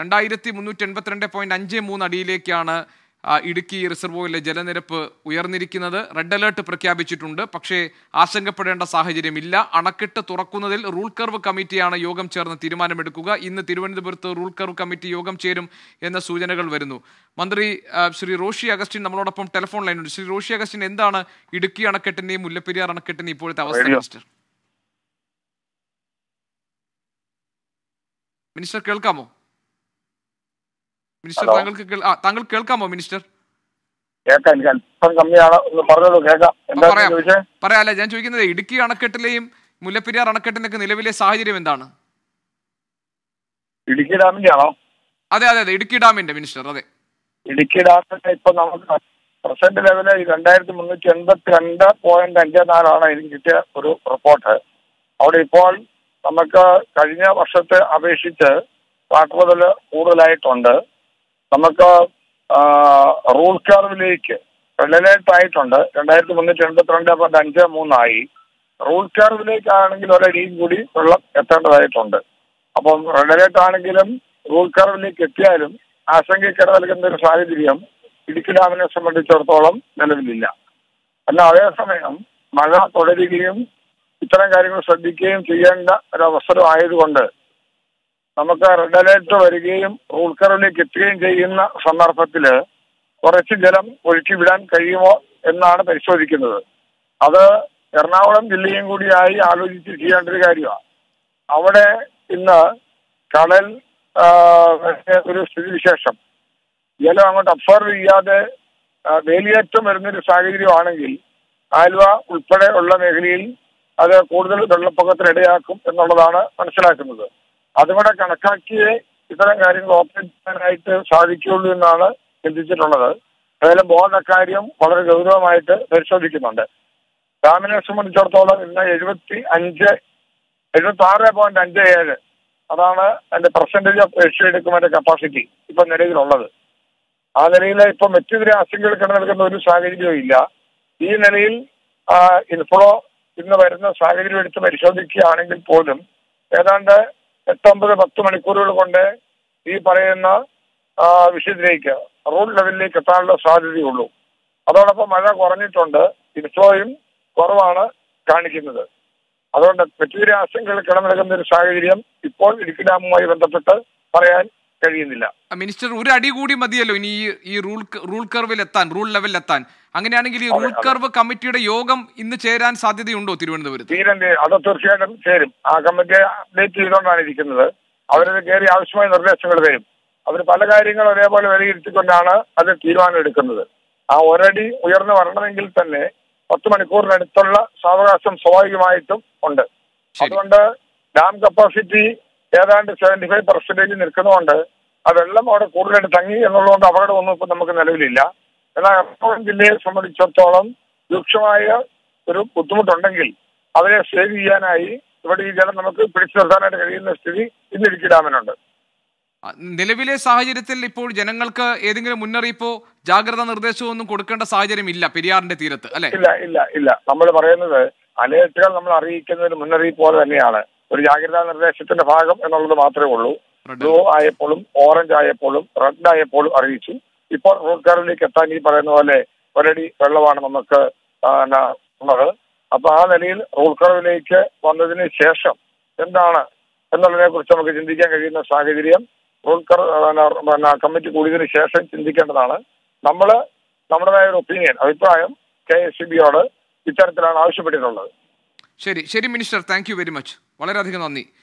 രണ്ടായിരത്തി മുന്നൂറ്റി എൺപത്തിരണ്ട് പോയിന്റ് അഞ്ച് മൂന്ന് അടിയിലേക്കാണ് ആ, ഇടുക്കി റിസർവോയിലെ ജലനിരപ്പ് ഉയർന്നിരിക്കുന്നത് റെഡ് അലേർട്ട് പ്രഖ്യാപിച്ചിട്ടുണ്ട് പക്ഷേ ആശങ്കപ്പെടേണ്ട സാഹചര്യമില്ല അണക്കെട്ട് തുറക്കുന്നതിൽ റൂൾ കർവ് കമ്മിറ്റിയാണ് യോഗം ചേർന്ന് തീരുമാനമെടുക്കുക ഇന്ന് തിരുവനന്തപുരത്ത് റൂൾ കർവ് കമ്മിറ്റി യോഗം ചേരും എന്ന സൂചനകൾ വരുന്നു മന്ത്രി ആ, ശ്രീ റോഷി അഗസ്റ്റിൻ നമ്മളോടൊപ്പം ടെലിഫോൺ ലൈനുണ്ട് ശ്രീ റോഷി അഗസ്റ്റിൻ എന്താണ് ഇടുക്കി അണക്കെട്ടിന്റെയും മുല്ലപ്പെരിയാർ അണക്കെട്ടിന്റെയും ഇപ്പോഴത്തെ അവസ്ഥ റേഡിയോ. മിനിസ്റ്റർ മിനിസ്റ്റർ കേൾക്കാമോ മിനിസ്റ്റർ ഹലോ. താങ്കൾക്ക് കേൾ- ആ, താങ്കൾ കേൾക്കാമോ മിനിസ്റ്റർ കേൾക്കാം എനിക്ക് അല്പം കമ്മിയാണ് ഒന്ന് പറഞ്ഞത് കേൾക്കാം എന്താ പറയാം. ചോദിച്ചേ പറയാല്ല ഞാൻ ചോദിക്കുന്നത് ഇടുക്കി അണക്കെട്ടിലെയും മുല്ലപ്പെരിയാർ അണക്കെട്ടിനൊക്കെ നിലവിലെ സാഹചര്യം എന്താണ് ഇടുക്കി ഡാമിന്റെ ആണോ അതെ അതെ അതെ ഇടുക്കി ഡാമിന്റെ മിനിസ്റ്റർ അതെ ഇടുക്കി ഡാമിന്റെ ഇപ്പൊ നമുക്ക് പ്രസന്റ് ലെവല് രണ്ടായിരത്തി മുന്നൂറ്റി എൺപത്തി രണ്ട് പോയിന്റ് അഞ്ച് നാലാണ് എനിക്ക് കിട്ടിയ ഒരു റിപ്പോർട്ട് അവിടെ ഇപ്പോൾ നമുക്ക് കഴിഞ്ഞ വർഷത്തെ അപേക്ഷിച്ച് വാട്ടർ ലെവൽ കൂടുതലായിട്ടുണ്ട് നമുക്ക് റൂൾ കർവിലേക്ക് റെലലേറ്റ് ആയിട്ടുണ്ട് രണ്ടായിരത്തി മുന്നൂറ്റി എൺപത്തിരണ്ട് പോയിന്റ് അഞ്ച് മൂന്നായി റൂൾ കർവിലേക്കാണെങ്കിൽ ഒരടിയും കൂടി വെള്ളം എത്തേണ്ടതായിട്ടുണ്ട് അപ്പം റെഡലേറ്റ് ആണെങ്കിലും റൂൾ കർവിലേക്ക് എത്തിയാലും ആശങ്കയ്ക്കിട നൽകുന്ന ഒരു സാഹചര്യം ഇടുക്കി ഡാമിനെ സംബന്ധിച്ചിടത്തോളം നിലവിലില്ല എന്നാൽ അതേസമയം മഴ തുടരുകയും ഇത്തരം കാര്യങ്ങൾ ശ്രദ്ധിക്കുകയും ചെയ്യേണ്ട ഒരു അവസരം ആയതുകൊണ്ട് നമുക്ക് റെഡ് അലേർട്ട് വരികയും റൂൾ കർവിലേക്ക് എത്തുകയും ചെയ്യുന്ന സന്ദർഭത്തിൽ കുറച്ച് ജലം ഒഴുക്കി വിടാൻ കഴിയുമോ എന്നാണ് പരിശോധിക്കുന്നത് അത് എറണാകുളം ജില്ലയും കൂടിയായി ആലോചിച്ച് ചെയ്യേണ്ട ഒരു കാര്യമാണ് അവിടെ ഇന്ന് കടൽ ആ, ഒരു സ്ഥിതിവിശേഷം ജലം അങ്ങോട്ട് അബ്സർവ് ചെയ്യാതെ ആ, വേലിയേറ്റം വരുന്നൊരു സാഹചര്യമാണെങ്കിൽ ആലുവ ഉൾപ്പെടെ ഉള്ള മേഖലയിൽ അത് കൂടുതൽ വെള്ളപ്പൊക്കത്തിനിടയാക്കും എന്നുള്ളതാണ് മനസ്സിലാക്കുന്നത് അതുകൂടെ കണക്കാക്കിയേ ഇത്തരം കാര്യങ്ങൾ ഓപ്പൺ ചെയ്യാനായിട്ട് സാധിക്കുകയുള്ളൂ എന്നാണ് ചിന്തിച്ചിട്ടുള്ളത് ഏതായാലും ബോർഡ് അക്കാര്യം വളരെ ഗൗരവമായിട്ട് പരിശോധിക്കുന്നുണ്ട് ഡാമിനെ സംബന്ധിച്ചിടത്തോളം ഇന്ന് എഴുപത്തി അഞ്ച് എഴുപത്തി ആറ് പോയിന്റ് അഞ്ച് ഏഴ് അതാണ് അതിന്റെ പെർസെന്റേജ് ഓഫ് ഏഷ്യ എടുക്കുമതിന്റെ കപ്പാസിറ്റി ഇപ്പൊ നിലവിലുള്ളത് ആ നിലയിൽ ഇപ്പൊ മറ്റെതിരെ ആശങ്കകൾ നൽകുന്ന ഒരു സാഹചര്യവും ഇല്ല ഈ നിലയിൽ ഇൻഫ്ലോ ഇന്ന് വരുന്ന സാഹചര്യം എടുത്ത് പരിശോധിക്കുകയാണെങ്കിൽ പോലും ഏതാണ്ട് എട്ടൊമ്പത് പത്ത് മണിക്കൂറുകൾ കൊണ്ട് ഈ പറയുന്ന ആ, വിഷയത്തിലേക്ക് റോഡ് ലെവലിലേക്ക് എത്താനുള്ള സാധ്യതയുള്ളൂ അതോടൊപ്പം മഴ കുറഞ്ഞിട്ടുണ്ട് ഇൻഫ്ലോയും കുറവാണ് കാണിക്കുന്നത് അതുകൊണ്ട് മറ്റൊരു ആശങ്കകൾ കിടന്നിറങ്ങുന്ന ഒരു സാഹചര്യം ഇപ്പോൾ ഇടുക്കി ഡാമുമായി ബന്ധപ്പെട്ട് പറയാൻ കഴിയുന്നില്ല ആ, മിനിസ്റ്റർ ഒരു അടി കൂടി മതിയല്ലോ ഇനി ഈ ഈ റൂൾ ക- റൂൾ കർവിൽ എത്താൻ റൂൾ ലെവലിൽ എത്താൻ അങ്ങനെയാണെങ്കിൽ ഈ അതെ, റൂൾ അതെ. കർവ് കമ്മിറ്റിയുടെ യോഗം ഇന്ന് ചേരാൻ സാധ്യതയുണ്ടോ തിരുവനന്തപുരത്ത് തീരന്റെ അത് തീർച്ചയായിട്ടും ചേരും ആ കമ്മിറ്റി അപ്ഡേറ്റ് ചെയ്തുകൊണ്ടാണ് ഇരിക്കുന്നത് അവരത് കയറി ആവശ്യമായ നിർദ്ദേശങ്ങൾ തരും അവർ പല കാര്യങ്ങൾ ഒരേപോലെ വിലയിരുത്തിക്കൊണ്ടാണ് അത് തീരുമാനം എടുക്കുന്നത് ആ ഒരടി ഉയർന്നു വരണമെങ്കിൽ തന്നെ പത്ത് മണിക്കൂറിനടുത്തുള്ള സാവകാശം സ്വാഭാവികമായിട്ടും ഉണ്ട് ശരി അതുകൊണ്ട് ഡാം കപ്പാസിറ്റി ഏതാണ്ട് സെവന്റി ഫൈവ് പെർസെന്റേജ് നിൽക്കുന്നതുകൊണ്ട് ആ വെള്ളം അവിടെ കൂടുതലായിട്ട് തങ്ങി എന്നുള്ളതുകൊണ്ട് അപകടമൊന്നും ഇപ്പൊ നമുക്ക് നിലവിലില്ല എന്നാൽ എറണാകുളം ജില്ലയെ സംബന്ധിച്ചിടത്തോളം രൂക്ഷമായ ഒരു ബുദ്ധിമുട്ടുണ്ടെങ്കിൽ അവരെ സേവ് ചെയ്യാനായി ഇവിടെ ഈ ജലം നമുക്ക് പിടിച്ചു നിർത്താനായിട്ട് കഴിയുന്ന സ്ഥിതി ഇന്ന് ഇടുക്കി ഡാമിനുണ്ട് ആ, നിലവിലെ സാഹചര്യത്തിൽ ഇപ്പോൾ ജനങ്ങൾക്ക് ഏതെങ്കിലും മുന്നറിയിപ്പോ ജാഗ്രതാ നിർദ്ദേശമോ ഒന്നും കൊടുക്കേണ്ട സാഹചര്യം ഇല്ല പെരിയാറിന്റെ തീരത്ത് അല്ലെ ഇല്ല ഇല്ല ഇല്ല നമ്മൾ പറയുന്നത് അലേർട്ടുകൾ നമ്മൾ അറിയിക്കുന്നതിന് മുന്നറിയിപ്പ് പോലെ തന്നെയാണ് ഒരു ജാഗ്രതാ നിർദ്ദേശത്തിന്റെ ഭാഗം എന്നുള്ളത് മാത്രമേ ഉള്ളൂ ബ്ലൂ ആയപ്പോഴും ഓറഞ്ച് ആയപ്പോഴും റെഡ് ആയപ്പോഴും അറിയിച്ചു ഇപ്പോൾ റോഡ് കാറിലേക്ക് എത്താൻ ഈ പറയുന്ന പോലെ ഒരടി വെള്ളമാണ് നമുക്ക് ആ, ന- ഉള്ളത് അപ്പൊ ആ നിലയിൽ റോഡ് കർവിലേക്ക് വന്നതിന് ശേഷം എന്താണ് എന്നുള്ളതിനെ കുറിച്ച് നമുക്ക് ചിന്തിക്കാൻ കഴിയുന്ന സാഹചര്യം റോഡ് കർ പിന്നെ കമ്മിറ്റി കൂടിയതിനു ശേഷം ചിന്തിക്കേണ്ടതാണ് നമ്മൾ നമ്മുടേതായ ഒരു ഒപ്പീനിയൻ അഭിപ്രായം കെ എസ് സി ബിയോട് ഇത്തരത്തിലാണ് ആവശ്യപ്പെട്ടിട്ടുള്ളത് ശരി ശരി minister thank you very much വളരെയധികം നന്ദി